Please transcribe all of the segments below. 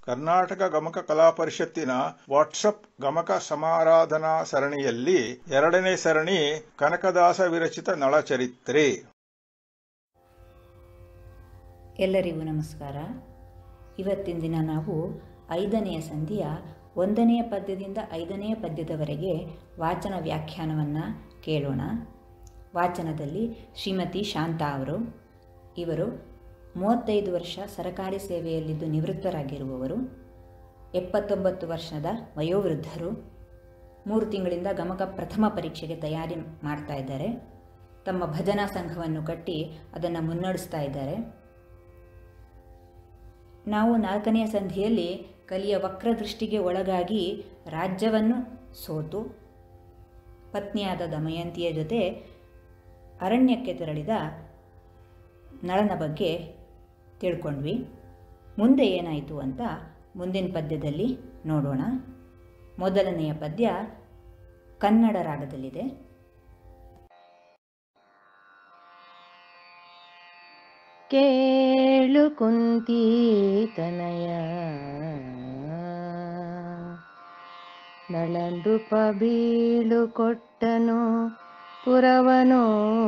ಕರ್ನಾಟಕ ಗಮಕ ಕಲಾ ಪರಿಷತ್ತಿನ ವಾಟ್ಸಪ್ ಗಮಕ ಸಮಾರಾಧನಾ ಸರಣಿಯಲ್ಲಿ ಎರಡನೇ ಸರಣಿ ಕನಕದಾಸ ವಿರಚಿತ ನಳಚರಿತ್ರೆ ಎಲ್ಲರಿಗೂ ನಮಸ್ಕಾರ ಇವತ್ತಿನ ದಿನ ನಾವು ಐದನೆಯ ಸಂಧಿಯ ಒಂದನೆಯ ಪದ್ಯದಿಂದ ಐದನೆಯ ಪದ್ಯದವರೆಗೆ ವಾಚನ ವ್ಯಾಖ್ಯಾನವನ್ನು ಕೇಳೋಣ ವಾಚನದಲ್ಲಿ ಶ್ರೀಮತಿ ಶಾಂತಾ ಅವರು ಇವರು ಮೂವತ್ತೈದು ವರ್ಷ ಸರಕಾರಿ ಸೇವೆಯಲ್ಲಿದ್ದು ನಿವೃತ್ತರಾಗಿರುವವರು ಎಪ್ಪತ್ತೊಂಬತ್ತು ವರ್ಷದ ವಯೋವೃದ್ಧರು ಮೂರು ತಿಂಗಳಿಂದ ಗಮಕ ಪ್ರಥಮ ಪರೀಕ್ಷೆಗೆ ತಯಾರಿ ಮಾಡ್ತಾ ಇದ್ದಾರೆ ತಮ್ಮ ಭಜನಾ ಸಂಘವನ್ನು ಕಟ್ಟಿ ಅದನ್ನು ಮುನ್ನಡೆಸ್ತಾ ಇದ್ದಾರೆ ನಾವು ನಾಲ್ಕನೆಯ ಸಂಧಿಯಲ್ಲಿ ಕಲಿಯ ವಕ್ರದೃಷ್ಟಿಗೆ ಒಳಗಾಗಿ ರಾಜ್ಯವನ್ನು ಸೋತು ಪತ್ನಿಯಾದ ದಮಯಂತಿಯ ಜೊತೆ ಅರಣ್ಯಕ್ಕೆ ತೆರಳಿದ ನಳನ ಬಗ್ಗೆ ತಿಳ್ಕೊಂಡ್ವಿ ಮುಂದೆ ಏನಾಯಿತು ಅಂತ ಮುಂದಿನ ಪದ್ಯದಲ್ಲಿ ನೋಡೋಣ ಮೊದಲನೆಯ ಪದ್ಯ ಕನ್ನಡ ರಾಗದಲ್ಲಿದೆ ಕೇಳು ಕುಂತಿ ತನಯ ನಳನೃಪ ಬೀಳು ಕೊಟ್ಟನು ಪುರವನು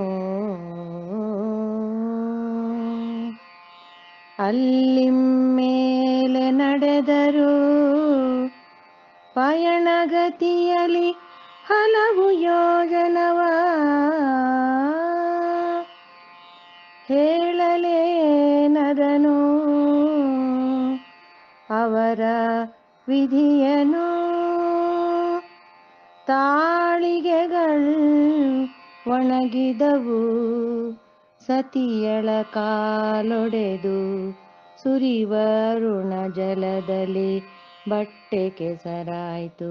ಅಲ್ಲಿಮ್ಮೇಲೆ ನಡೆದರು ಪಯಣಗತಿಯಲ್ಲಿ ಹಲವು ಯೋಜನವ ಹೇಳಲೇನದನು ಅವರ ವಿಧಿಯನು ತಾಳಿಗೆಗಳು ಒಣಗಿದವು ಸತಿಯಳ ಕಾಲೊಡೆದು ಸುರಿವರುಣ ಜಲದಲ್ಲಿ ಬಟ್ಟೆ ಕೆಸರಾಯ್ತು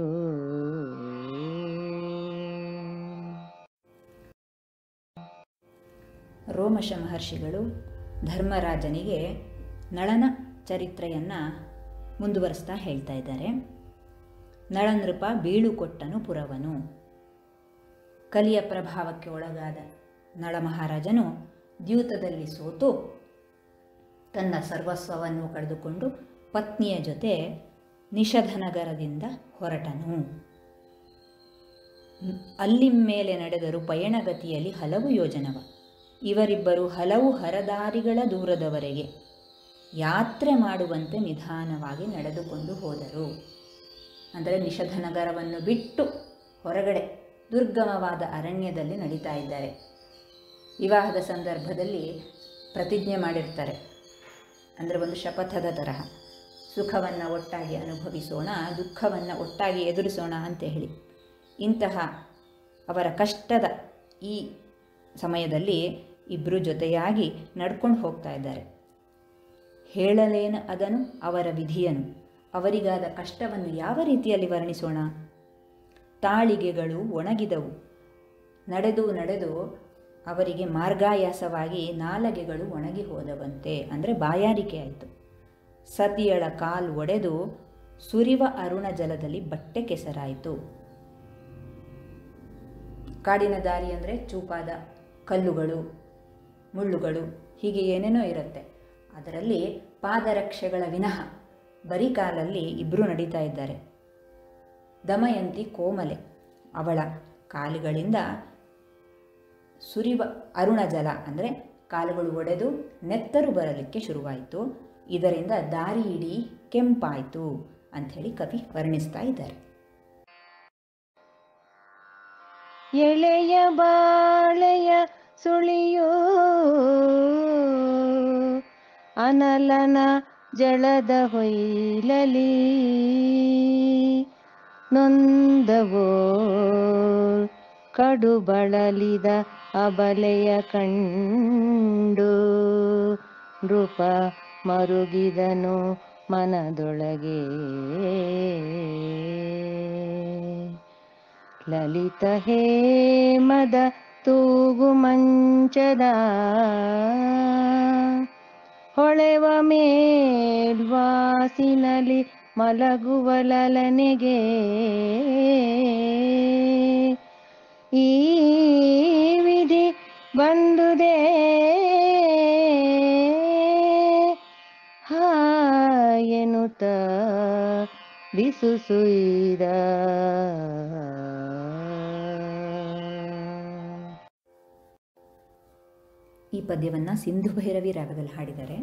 ರೋಮಶ ಮಹರ್ಷಿಗಳು ಧರ್ಮರಾಜನಿಗೆ ನಳನ ಚರಿತ್ರೆಯನ್ನು ಮುಂದುವರಿಸ್ತಾ ಹೇಳ್ತಾ ಇದ್ದಾರೆ ನಳನೃಪ ಬೀಳು ಕೊಟ್ಟನು ಪುರವನು ಕಲಿಯ ಪ್ರಭಾವಕ್ಕೆ ಒಳಗಾದ ನಳ ಮಹಾರಾಜನು ದ್ಯೂತದಲ್ಲಿ ಸೋತು ತನ್ನ ಸರ್ವಸ್ವವನ್ನು ಕಳೆದುಕೊಂಡು ಪತ್ನಿಯ ಜೊತೆ ನಿಷಧನಗರದಿಂದ ಹೊರಟನು ಅಲ್ಲಿ ಮೇಲೆ ನಡೆದರು ಪಯಣಗತಿಯಲ್ಲಿ ಹಲವು ಯೋಜನವ ಇವರಿಬ್ಬರು ಹಲವು ಹರದಾರಿಗಳ ದೂರದವರೆಗೆ ಯಾತ್ರೆ ಮಾಡುವಂತೆ ನಿಧಾನವಾಗಿ ನಡೆದುಕೊಂಡು ಹೋದರು ಅಂದರೆ ನಿಷಧನಗರವನ್ನು ಬಿಟ್ಟು ಹೊರಗಡೆ ದುರ್ಗಮವಾದ ಅರಣ್ಯದಲ್ಲಿ ನಡೀತಾ ಇದ್ದಾರೆ ವಿವಾಹದ ಸಂದರ್ಭದಲ್ಲಿ ಪ್ರತಿಜ್ಞೆ ಮಾಡಿರ್ತಾರೆ ಅಂದರೆ ಒಂದು ಶಪಥದ ತರಹ ಸುಖವನ್ನು ಒಟ್ಟಾಗಿ ಅನುಭವಿಸೋಣ ದುಃಖವನ್ನು ಒಟ್ಟಾಗಿ ಎದುರಿಸೋಣ ಅಂತ ಹೇಳಿ ಇಂತಹ ಅವರ ಕಷ್ಟದ ಈ ಸಮಯದಲ್ಲಿ ಇಬ್ಬರು ಜೊತೆಯಾಗಿ ನಡ್ಕೊಂಡು ಹೋಗ್ತಾ ಇದ್ದಾರೆ ಹೇಳಲೇನು ಅದನು ಅವರ ವಿಧಿಯನು ಅವರಿಗಾದ ಕಷ್ಟವನ್ನು ಯಾವ ರೀತಿಯಲ್ಲಿ ವರ್ಣಿಸೋಣ ತಾಳಿಗೆಗಳು ಒಣಗಿದವು ನಡೆದು ನಡೆದು ಅವರಿಗೆ ಮಾರ್ಗಾಯಾಸವಾಗಿ ನಾಲಗೆಗಳು ಒಣಗಿ ಹೋದವಂತೆ ಅಂದರೆ ಬಾಯಾರಿಕೆ ಆಯಿತು ಸತಿಯಳ ಕಾಲು ಒಡೆದು ಸುರಿವ ಅರುಣ ಜಲದಲ್ಲಿ ಬಟ್ಟೆ ಕೆಸರಾಯಿತು ಕಾಡಿನ ದಾರಿ ಅಂದರೆ ಚೂಪಾದ ಕಲ್ಲುಗಳು ಮುಳ್ಳುಗಳು ಹೀಗೆ ಏನೇನೋ ಇರುತ್ತೆ ಅದರಲ್ಲಿ ಪಾದರಕ್ಷೆಗಳ ವಿನಃ ಬರೀ ಕಾಲಲ್ಲಿ ಇಬ್ಬರು ನಡೀತಾ ಇದ್ದಾರೆ ದಮಯಂತಿ ಕೋಮಲೆ ಅವಳ ಕಾಲುಗಳಿಂದ ಸುರಿವ ಅರುಣ ಜಲ ಅಂದರೆ ಕಾಲುಗಳು ಒಡೆದು ನೆತ್ತರು ಬರಲಿಕ್ಕೆ ಶುರುವಾಯಿತು ಇದರಿಂದ ದಾರಿ ಇಡೀ ಕೆಂಪಾಯಿತು ಅಂಥೇಳಿ ಕವಿ ವರ್ಣಿಸ್ತಾ ಇದ್ದಾರೆ ಎಳೆಯ ಬಾಳೆಯ ಸುಳಿಯೋ ಅನಲನ ಜಳದ ಹೊಯ್ಲಲಿ ನೊಂದವೋ ಕಡು ಬಳಲಿದ ಅಬಲೆಯ ಕಂಡು ನೃಪ ಮರುಗಿದನು ಮನದೊಳಗೆ ಲಲಿತ ಹೇಮದ ತೂಗು ಮಂಚದ ಹೊಳೆವ ಮೇಲ್ವಾಸಿನಲ್ಲಿ ಮಲಗುವ ಲಲನೆಗೆ ಈ ವಿಧಿ ಬಂದುದೇ ಹಾ ಎನ್ನುತ್ತ ಸುತ್ತ ಬಿಸುಸುಯ್ದ ಈ ಪದ್ಯವನ್ನು ಸಿಂಧು ಭೈರವಿ ರಾಗದಲ್ಲಿ ಹಾಡಿದ್ದಾರೆ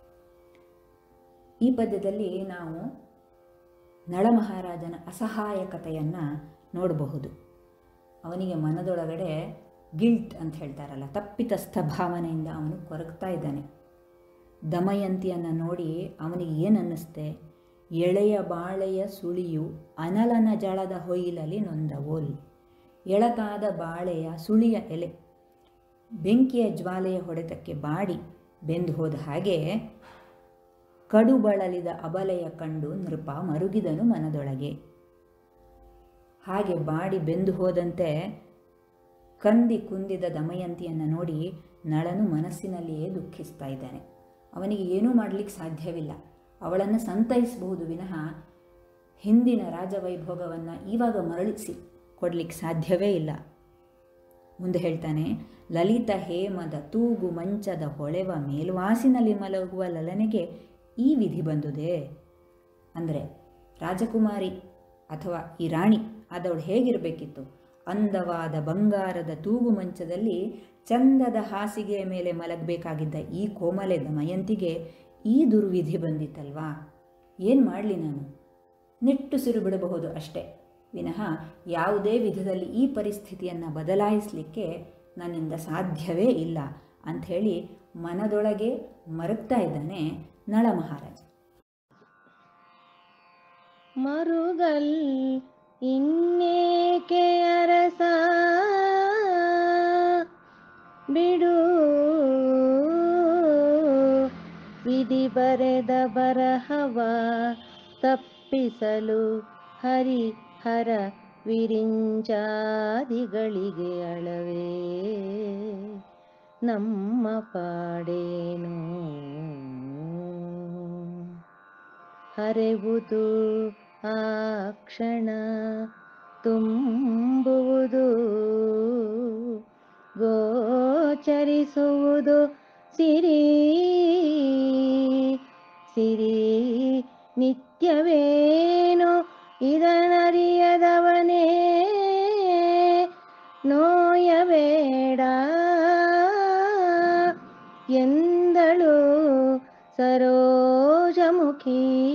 ಈ ಪದ್ಯದಲ್ಲಿ ನಾವು ನಳ ಮಹಾರಾಜನ ಅಸಹಾಯಕತೆಯನ್ನು ನೋಡಬಹುದು ಅವನಿಗೆ ಮನದೊಳಗಡೆ ಗಿಲ್ಟ್ ಅಂತ ಹೇಳ್ತಾರಲ್ಲ ತಪ್ಪಿತಸ್ಥ ಭಾವನೆಯಿಂದ ಅವನು ಕೊರಗ್ತಾ ಇದ್ದಾನೆ ದಮಯಂತಿಯನ್ನು ನೋಡಿ ಅವನಿಗೆ ಏನು ಅನ್ನಿಸ್ತೆ ಎಳೆಯ ಬಾಳೆಯ ಸುಳಿಯು ಅನಲನ ಜಳದ ಹೊಯ್ಲಲ್ಲಿ ನೊಂದವೋಲ್ ಎಳಕಾದ ಬಾಳೆಯ ಸುಳಿಯ ಎಲೆ ಬೆಂಕಿಯ ಜ್ವಾಲೆಯ ಹೊಡೆತಕ್ಕೆ ಬಾಡಿ ಬೆಂದು ಹೋದ ಹಾಗೆ ಕಡು ಬಳಲಿದ ಅಬಲೆಯ ಕಂಡು ನೃಪ ಮರುಗಿದನು ಮನದೊಳಗೆ ಹಾಗೆ ಬಾಡಿ ಬೆಂದು ಹೋದಂತೆ ಕಂದಿ ಕುಂದಿದ ದಮಯಂತಿಯನ್ನು ನೋಡಿ ನಳನು ಮನಸ್ಸಿನಲ್ಲಿಯೇ ದುಃಖಿಸ್ತಾ ಇದ್ದಾನೆ ಅವನಿಗೆ ಏನೂ ಮಾಡಲಿಕ್ಕೆ ಸಾಧ್ಯವಿಲ್ಲ ಅವಳನ್ನು ಸಂತೈಸಬಹುದು ವಿನಃ ಹಿಂದಿನ ರಾಜವೈಭೋಗವನ್ನು ಇವಾಗ ಮರಳಿಸಿ ಕೊಡಲಿಕ್ಕೆ ಸಾಧ್ಯವೇ ಇಲ್ಲ ಮುಂದೆ ಹೇಳ್ತಾನೆ ಲಲಿತ ಹೇಮದ ತೂಗು ಮಂಚದ ಹೊಳೆವ ಮೇಲ್ವಾಸಿನಲ್ಲಿ ಮಲಗುವ ಲಲನೆಗೆ ಈ ವಿಧಿ ಬಂದುದೇ ಅಂದರೆ ರಾಜಕುಮಾರಿ ಅಥವಾ ಈ ರಾಣಿ ಆದವಳು ಹೇಗಿರಬೇಕಿತ್ತು ಅಂದವಾದ ಬಂಗಾರದ ತೂಗು ಮಂಚದಲ್ಲಿ ಚಂದದ ಹಾಸಿಗೆಯ ಮೇಲೆ ಮಲಗಬೇಕಾಗಿದ್ದ ಈ ಕೋಮಲೆ ದಮಯಂತಿಗೆ ಈ ದುರ್ವಿಧಿ ಬಂದಿತ್ತಲ್ವಾ ಏನು ಮಾಡಲಿ ನಾನು ನಿಟ್ಟುಸಿರು ಬಿಡಬಹುದು ಅಷ್ಟೇ ವಿನಃ ಯಾವುದೇ ವಿಧದಲ್ಲಿ ಈ ಪರಿಸ್ಥಿತಿಯನ್ನು ಬದಲಾಯಿಸಲಿಕ್ಕೆ ನನ್ನಿಂದ ಸಾಧ್ಯವೇ ಇಲ್ಲ ಅಂಥೇಳಿ ಮನದೊಳಗೆ ಮರಗ್ತಾ ಇದ್ದಾನೆ ನಳ ಮಹಾರಾಜ ಮರುಗಲ್ ಇನ್ನೇಕೆ ಅರಸ ಬಿಡು ವಿಧಿ ಬರೆದ ಬರಹವ ತಪ್ಪಿಸಲು ಹರಿ ಹರ ವಿರಿಂಚಾದಿಗಳಿಗೆ ಅಳವೇ ನಮ್ಮ ಪಾಡೇನು ಹರೆವುದು ಆ ಕ್ಷಣ ತುಂಬುವುದು ಗೋಚರಿಸುವುದು ಸಿರಿ ಸಿರಿ ನಿತ್ಯವೇನು ಇದನರಿಯದವನೇ ನೋಯಬೇಡ ಎಂದಳು ಸರೋಜಮುಖಿ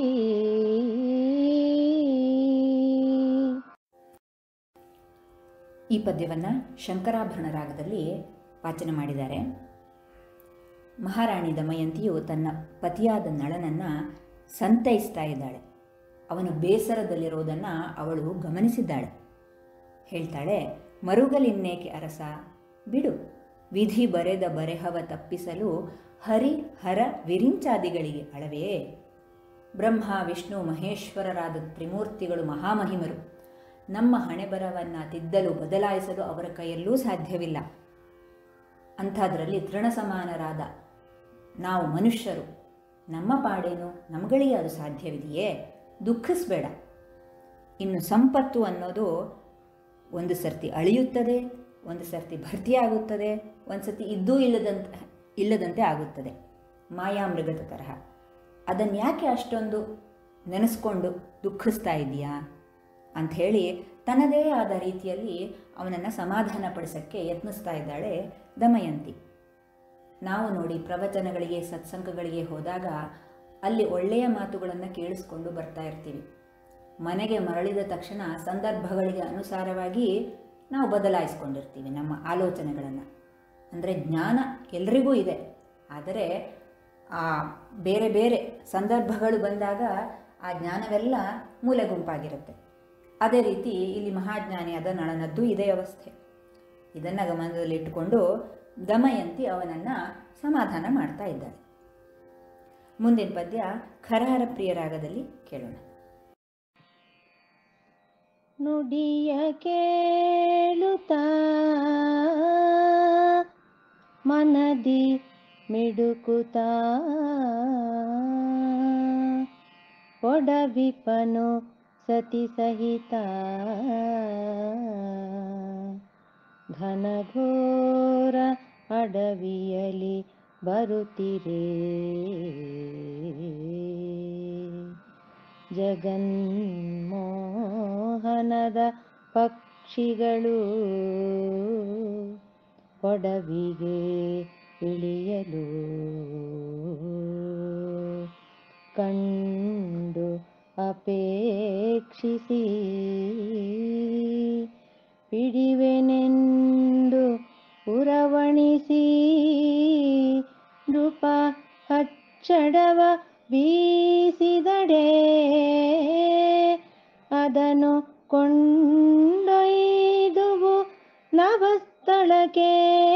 ಈ ಪದ್ಯವನ್ನು ಶಂಕರಾಭರಣ ರಾಗದಲ್ಲಿ ವಾಚನ ಮಾಡಿದ್ದಾರೆ ಮಹಾರಾಣಿ ದಮಯಂತಿಯು ತನ್ನ ಪತಿಯಾದ ನಳನನ್ನು ಸಂತೈಸ್ತಾ ಇದ್ದಾಳೆ ಅವನು ಬೇಸರದಲ್ಲಿರೋದನ್ನು ಅವಳು ಗಮನಿಸಿದ್ದಾಳೆ ಹೇಳ್ತಾಳೆ ಮರುಗಲಿನ್ನೇಕೆ ಅರಸ ಬಿಡು ವಿಧಿ ಬರೆದ ಬರೆಹವ ತಪ್ಪಿಸಲು ಹರಿ ಹರ ವಿರಿಂಚಾದಿಗಳಿಗೆ ಅಳವೇ ಬ್ರಹ್ಮ ವಿಷ್ಣು ಮಹೇಶ್ವರರಾದ ತ್ರಿಮೂರ್ತಿಗಳು ಮಹಾಮಹಿಮರು ನಮ್ಮ ಹಣೆಬರವನ್ನು ತಿದ್ದಲು ಬದಲಾಯಿಸಲು ಅವರ ಕೈಯಲ್ಲೂ ಸಾಧ್ಯವಿಲ್ಲ ಅಂಥದ್ರಲ್ಲಿ ತೃಣ ಸಮಾನರಾದ ನಾವು ಮನುಷ್ಯರು ನಮ್ಮ ಪಾಡೇನು ನಮ್ಗಳಿಗೆ ಅದು ಸಾಧ್ಯವಿದೆಯೇ ದುಃಖಿಸಬೇಡ ಇನ್ನು ಸಂಪತ್ತು ಅನ್ನೋದು ಒಂದು ಸರ್ತಿ ಅಳಿಯುತ್ತದೆ ಒಂದು ಸರ್ತಿ ಭರ್ತಿಯಾಗುತ್ತದೆ ಒಂದು ಸರ್ತಿ ಇದ್ದೂ ಇಲ್ಲದಂತ ಇಲ್ಲದಂತೆ ಆಗುತ್ತದೆ ಮಾಯಾಮೃಗದ ತರಹ ಅದನ್ನು ಯಾಕೆ ಅಷ್ಟೊಂದು ನೆನೆಸ್ಕೊಂಡು ದುಃಖಿಸ್ತಾ ಇದೆಯಾ ಅಂಥೇಳಿ ತನ್ನದೇ ಆದ ರೀತಿಯಲ್ಲಿ ಅವನನ್ನು ಸಮಾಧಾನಪಡಿಸೋಕ್ಕೆ ಯತ್ನಿಸ್ತಾ ಇದ್ದಾಳೆ ದಮಯಂತಿ ನಾವು ನೋಡಿ ಪ್ರವಚನಗಳಿಗೆ ಸತ್ಸಂಗಗಳಿಗೆ ಹೋದಾಗ ಅಲ್ಲಿ ಒಳ್ಳೆಯ ಮಾತುಗಳನ್ನು ಕೇಳಿಸ್ಕೊಂಡು ಬರ್ತಾ ಇರ್ತೀವಿ ಮನೆಗೆ ಮರಳಿದ ತಕ್ಷಣ ಸಂದರ್ಭಗಳಿಗೆ ಅನುಸಾರವಾಗಿ ನಾವು ಬದಲಾಯಿಸ್ಕೊಂಡಿರ್ತೀವಿ ನಮ್ಮ ಆಲೋಚನೆಗಳನ್ನು ಅಂದರೆ ಜ್ಞಾನ ಎಲ್ರಿಗೂ ಇದೆ ಆದರೆ ಆ ಬೇರೆ ಬೇರೆ ಸಂದರ್ಭಗಳು ಬಂದಾಗ ಆ ಜ್ಞಾನವೆಲ್ಲ ಮೂಲೆ ಗುಂಪಾಗಿರುತ್ತೆ ಅದೇ ರೀತಿ ಇಲ್ಲಿ ಮಹಾಜ್ಞಾನಿಯಾದ ನಳನದ್ದು ಇದೇ ಅವಸ್ಥೆ ಇದನ್ನು ಗಮನದಲ್ಲಿಟ್ಟುಕೊಂಡು ದಮಯಂತಿ ಅವನನ್ನು ಸಮಾಧಾನ ಮಾಡ್ತಾ ಇದ್ದಾಳೆ ಮುಂದಿನ ಪದ್ಯ ಖರಹರ ಪ್ರಿಯ ರಾಗದಲ್ಲಿ ಕೇಳೋಣ ನುಡಿಯ ಕೇಳುತ್ತಾ ಮನದಿ ಮಿಡುಕುತ್ತಾ ಒಡವಿಪನು ಸತಿ ಸಹಿತ ಘನಘೋರ ಅಡವಿಯಲಿ ಬರುತ್ತಿರೆ ಜಗನ್ಮೋಹನದ ಪಕ್ಷಿಗಳು ಕೊಡವಿಗೆ ಇಳಿಯಲು ಕಂಡು ಅಪೇಕ್ಷಿಸಿ ಪಿಡಿವೆನೆಂದು ಉರವಣಿಸಿ ನೃಪ ಹಚ್ಚಡವ ಬೀಸಿದಡೆ ಅದನ್ನು ಕೊಂಡೊಯ್ದುವು ನಭಸ್ಥಳಕ್ಕೆ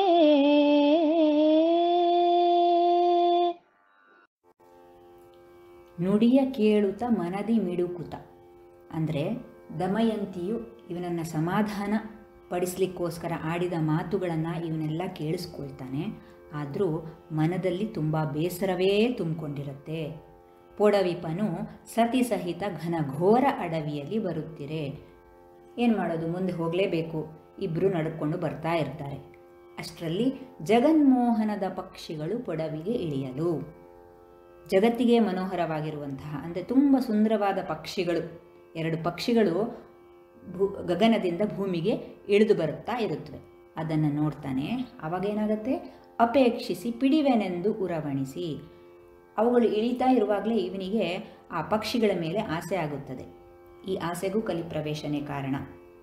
ನುಡಿಯ ಕೇಳುತ್ತ ಮನದಿ ಮಿಡುಕುತ ಅಂದರೆ ದಮಯಂತಿಯು ಇವನನ್ನು ಸಮಾಧಾನ ಪಡಿಸ್ಲಿಕ್ಕೋಸ್ಕರ ಆಡಿದ ಮಾತುಗಳನ್ನು ಇವನ್ನೆಲ್ಲ ಕೇಳಿಸ್ಕೊಳ್ತಾನೆ ಆದರೂ ಮನದಲ್ಲಿ ತುಂಬ ಬೇಸರವೇ ತುಂಬಿಕೊಂಡಿರುತ್ತೆ ಪೊಡವಿಪನು ಸತಿ ಸಹಿತ ಘನಘೋರ ಅಡವಿಯಲ್ಲಿ ಬರುತ್ತಿರೆ ಏನು ಮಾಡೋದು ಮುಂದೆ ಹೋಗಲೇಬೇಕು ಇಬ್ಬರು ನಡ್ಕೊಂಡು ಬರ್ತಾ ಇರ್ತಾರೆ ಅಷ್ಟರಲ್ಲಿ ಜಗನ್ಮೋಹನದ ಪಕ್ಷಿಗಳು ಪೊಡವಿಗೆ ಇಳಿಯಲು ಜಗತ್ತಿಗೆ ಮನೋಹರವಾಗಿರುವಂತಹ ಅಂದರೆ ತುಂಬ ಸುಂದರವಾದ ಪಕ್ಷಿಗಳು ಎರಡು ಪಕ್ಷಿಗಳು ಭೂ ಗಗನದಿಂದ ಭೂಮಿಗೆ ಇಳಿದು ಬರುತ್ತಾ ಇರುತ್ತವೆ ಅದನ್ನು ನೋಡ್ತಾನೆ ಅವಾಗೇನಾಗುತ್ತೆ ಅಪೇಕ್ಷಿಸಿ ಪಿಡಿವೆನೆಂದು ಉರವಣಿಸಿ ಅವುಗಳು ಇಳಿತಾ ಇರುವಾಗಲೇ ಇವನಿಗೆ ಆ ಪಕ್ಷಿಗಳ ಮೇಲೆ ಆಸೆ ಆಗುತ್ತದೆ ಈ ಆಸೆಗೂ ಕಲಿಪ್ರವೇಶನೇ ಕಾರಣ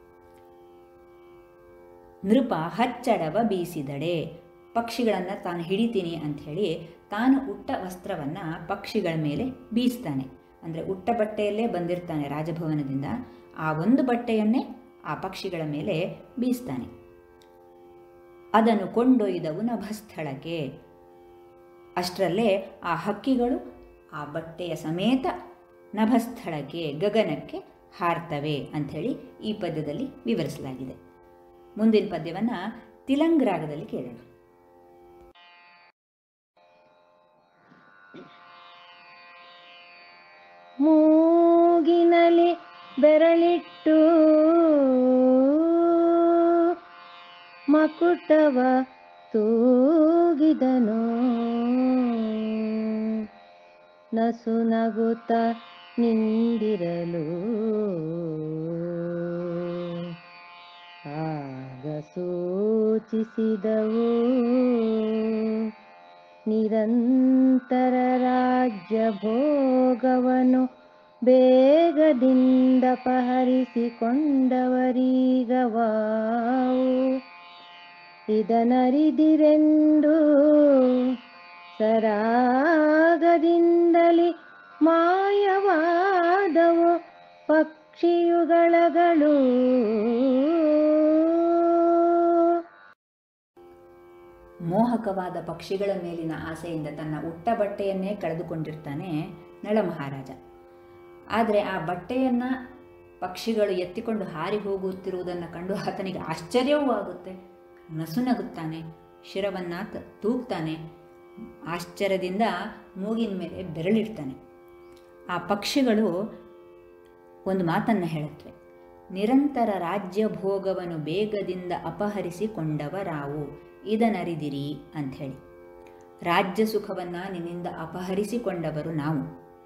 ನೃಪ ಹಚ್ಚಡವ ಬೀಸಿದಡೆ ಪಕ್ಷಿಗಳನ್ನು ತಾನು ಹಿಡಿತೀನಿ ಅಂಥೇಳಿ ತಾನು ಉಟ್ಟ ವಸ್ತ್ರವನ್ನು ಪಕ್ಷಿಗಳ ಮೇಲೆ ಬೀಸ್ತಾನೆ ಅಂದರೆ ಉಟ್ಟ ಬಟ್ಟೆಯಲ್ಲೇ ಬಂದಿರ್ತಾನೆ ರಾಜಭವನದಿಂದ ಆ ಒಂದು ಬಟ್ಟೆಯನ್ನೇ ಆ ಪಕ್ಷಿಗಳ ಮೇಲೆ ಬೀಸ್ತಾನೆ ಅದನ್ನು ಕೊಂಡೊಯ್ದವು ನಭಸ್ಥಳಕ್ಕೆ ಅಷ್ಟರಲ್ಲೇ ಆ ಹಕ್ಕಿಗಳು ಆ ಬಟ್ಟೆಯ ಸಮೇತ ನಭಸ್ಥಳಕ್ಕೆ ಗಗನಕ್ಕೆ ಹಾರ್ತವೆ ಅಂಥೇಳಿ ಈ ಪದ್ಯದಲ್ಲಿ ವಿವರಿಸಲಾಗಿದೆ ಮುಂದಿನ ಪದ್ಯವನ್ನು ತಿಲಂಗ್ ರಾಗದಲ್ಲಿ ಕೇಳೋಣ ಮೂಗಿನಲ್ಲಿ ಬೆರಳಿಟ್ಟು ಮಕುಟವ ತೂಗಿದನು ನಸು ನಗುತ್ತ ನಿಂದಿರಲು ಆಗ ಸೂಚಿಸಿದವು ನಿರಂತರ ರಾಜ್ಯ ಭೋಗವನು ಬೇಗದಿಂದ ಪಹರಿಸಿಕೊಂಡವರೀಗವಾವು ಇದನರಿದಿರೆಂದು ಸರಾಗದಿಂದಲಿ ಮಾಯವಾದವು ಪಕ್ಷಿಯುಗಳಗಳು ಮೋಹಕವಾದ ಪಕ್ಷಿಗಳ ಮೇಲಿನ ಆಸೆಯಿಂದ ತನ್ನ ಉಟ್ಟ ಬಟ್ಟೆಯನ್ನೇ ಕಳೆದುಕೊಂಡಿರ್ತಾನೆ ನಳ ಮಹಾರಾಜ ಆದರೆ ಆ ಬಟ್ಟೆಯನ್ನು ಪಕ್ಷಿಗಳು ಎತ್ತಿಕೊಂಡು ಹಾರಿ ಹೋಗುತ್ತಿರುವುದನ್ನು ಕಂಡು ಆತನಿಗೆ ಆಶ್ಚರ್ಯವೂ ಆಗುತ್ತೆ ನಸುನಗುತ್ತಾನೆ ಶಿರವನ್ನು ತ- ತೂಗ್ತಾನೆ ಆಶ್ಚರ್ಯದಿಂದ ಮೂಗಿನ ಮೇಲೆ ಬೆರಳಿಡ್ತಾನೆ ಆ ಪಕ್ಷಿಗಳು ಒಂದು ಮಾತನ್ನು ಹೇಳುತ್ತವೆ ನಿರಂತರ ರಾಜ್ಯ ಭೋಗವನ್ನು ಬೇಗದಿಂದ ಅಪಹರಿಸಿಕೊಂಡವರಾವು ಇದನರಿದಿರಿ ಅಂಥೇಳಿ ರಾಜ್ಯ ಸುಖವನ್ನು ನಿನ್ನಿಂದ ಅಪಹರಿಸಿಕೊಂಡವರು ನಾವು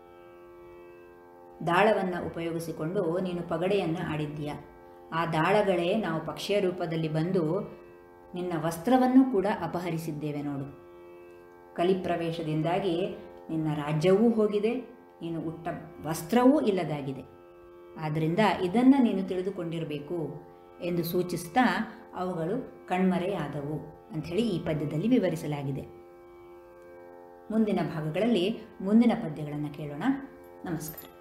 ದಾಳವನ್ನು ಉಪಯೋಗಿಸಿಕೊಂಡು ನೀನು ಪಗಡೆಯನ್ನು ಆಡಿದ್ದೀಯ ಆ ದಾಳಗಳೇ ನಾವು ಪಕ್ಷಿಯ ರೂಪದಲ್ಲಿ ಬಂದು ನಿನ್ನ ವಸ್ತ್ರವನ್ನು ಕೂಡ ಅಪಹರಿಸಿದ್ದೇವೆ ನೋಡು ಕಲಿಪ್ರವೇಶದಿಂದಾಗಿ ನಿನ್ನ ರಾಜ್ಯವೂ ಹೋಗಿದೆ ನೀನು ಉಟ್ಟ ವಸ್ತ್ರವೂ ಇಲ್ಲದಾಗಿದೆ ಆದ್ದರಿಂದ ಇದನ್ನು ನೀನು ತಿಳಿದುಕೊಂಡಿರಬೇಕು ಎಂದು ಸೂಚಿಸ್ತಾ ಅವುಗಳು ಕಣ್ಮರೆಯಾದವು ಅಂಥೇಳಿ ಈ ಪದ್ಯದಲ್ಲಿ ವಿವರಿಸಲಾಗಿದೆ ಮುಂದಿನ ಭಾಗಗಳಲ್ಲಿ ಮುಂದಿನ ಪದ್ಯಗಳನ್ನು ಕೇಳೋಣ ನಮಸ್ಕಾರ